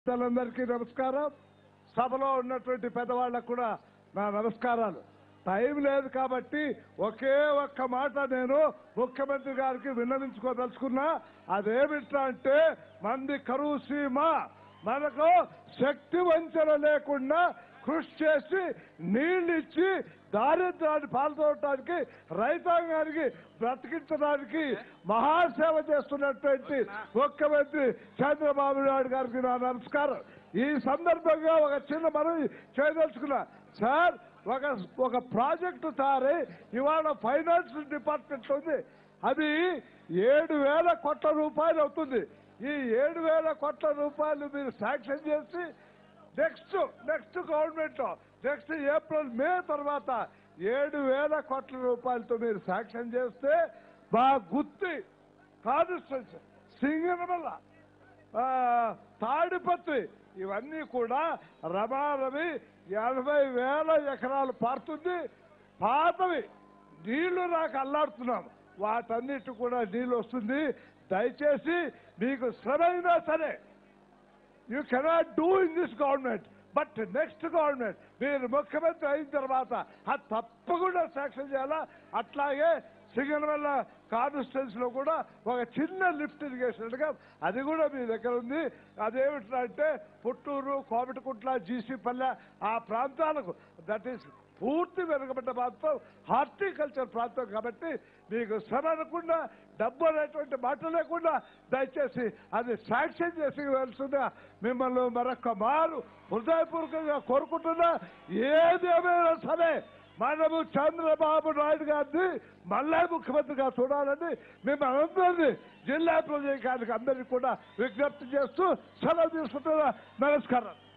పెద్దలందరికీ నమస్కారం సభలో ఉన్నటువంటి పెద్దవాళ్ళకు కూడా నా నమస్కారాలు టైం లేదు కాబట్టి ఒకే ఒక్క మాట నేను ముఖ్యమంత్రి గారికి విన్నవించుకోదలుచుకున్నా అదేమిట్రా అంటే మంది కరువు సీమ మనకు శక్తి వంచన లేకుండా కృషి చేసి నీళ్ళు ఇచ్చి దారిద్ర్యాన్ని పాల్గొనడానికి రైతాంగానికి బ్రతికించడానికి మహాసేవ చేస్తున్నటువంటి ముఖ్యమంత్రి చంద్రబాబు నాయుడు గారికి నా నమస్కారం ఈ సందర్భంగా ఒక చిన్న మనవి చేయదలుచుకున్నా సార్ ఒక ఒక ప్రాజెక్టు తయారై ఇవాళ ఫైనాన్స్ డిపార్ట్మెంట్ ఉంది అది ఏడు వేల కోట్ల రూపాయలు అవుతుంది ఈ ఏడు వేల కోట్ల రూపాయలు మీరు శాంక్షన్ చేసి next next government next April May తర్వాత ఏడు వేల కోట్ల రూపాయలతో మీరు శాంక్షన్ చేస్తే మా గుత్తి కాన్స్టిట్యూన్సీ సింగనమల్ల ఆ, తాడిపత్రి ఇవన్నీ కూడా రమారవి ఎనభై వేల ఎకరాలు పారుతుంది పాతవి నీళ్లు నాకు అల్లాడుతున్నాం వాటన్నిటి కూడా నీళ్ళు వస్తుంది దయచేసి మీకు శ్రమ అయినా సరే you cannot do in this government but next government మీరు ముఖ్యమంత్రి అయిన తర్వాత అది తప్పకుండా శాంక్షన్ చేయాలా అట్లాగే సింగన్ వల్ల కాన్స్టిట్యున్సీ లో కూడా ఒక చిన్న లిఫ్ట్ ఇరిగేషన్ గా అది కూడా మీ దగ్గర ఉంది అదేమిటంటే పుట్టూరు కోమటికుంట్ల జీసీపల్లె ఆ ప్రాంతాలకు దట్ ఈస్ పూర్తి వెనుకబడ్డ ప్రాంతం హార్టికల్చర్ ప్రాంతం కాబట్టి మీకు శ్రమ అనకుండా డబ్బు అనేటువంటి మాట లేకుండా దయచేసి అది శాంక్షన్ చేసి వెళ్తుందా మిమ్మల్ని మరొక మారు హృదయపూర్వకంగా కోరుకుంటున్నా ఏదేమైనా సరే మనము చంద్రబాబు నాయుడు గారిని మళ్ళా ముఖ్యమంత్రిగా చూడాలని మేము అందరినీ జిల్లా ప్రజానికి అందరికీ కూడా విజ్ఞప్తి చేస్తూ సెలవు తీసుకుంటున్నా నమస్కారం